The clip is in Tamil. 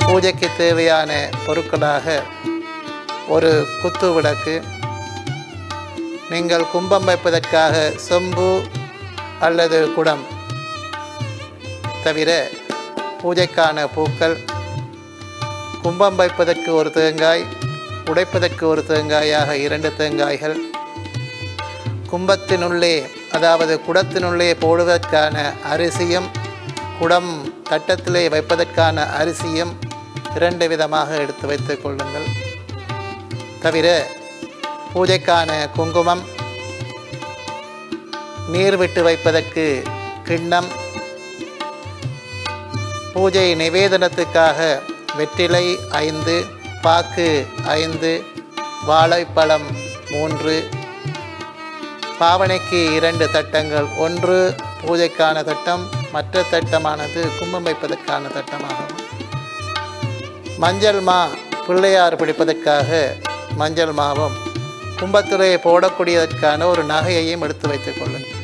பூஜைக்கு தேவையான பொருட்களாக ஒரு குத்து விளக்கு நீங்கள் கும்பம் வைப்பதற்காக செம்பு அல்லது குடம் தவிர பூஜைக்கான பூக்கள் கும்பம் வைப்பதற்கு ஒரு தேங்காய் உடைப்பதற்கு ஒரு தேங்காயாக இரண்டு தேங்காய்கள் கும்பத்தினுள்ளே அதாவது குடத்தினுள்ளே போடுவதற்கான அரிசியும் குடம் தட்டத்திலே வைப்பதற்கான அரிசியும் இரண்டு விதமாக எடுத்து வைத்துக் கொள்ளுங்கள் தவிர பூஜைக்கான குங்குமம் நீர் விட்டு வைப்பதற்கு கிண்ணம் பூஜை நிவேதனத்துக்காக வெற்றிலை ஐந்து பாக்கு ஐந்து வாழைப்பழம் மூன்று பாவனைக்கு இரண்டு தட்டங்கள் ஒன்று பூஜைக்கான தட்டம் மற்ற தட்டமானது கும்பம் வைப்பதற்கான தட்டமாகும் மஞ்சள் மா பிள்ளையார் பிடிப்பதற்காக மஞ்சள் மாவும் கும்பத்திலே போடக்கூடியதற்கான ஒரு நகையையும் எடுத்து வைத்துக் கொள்ளுங்கள்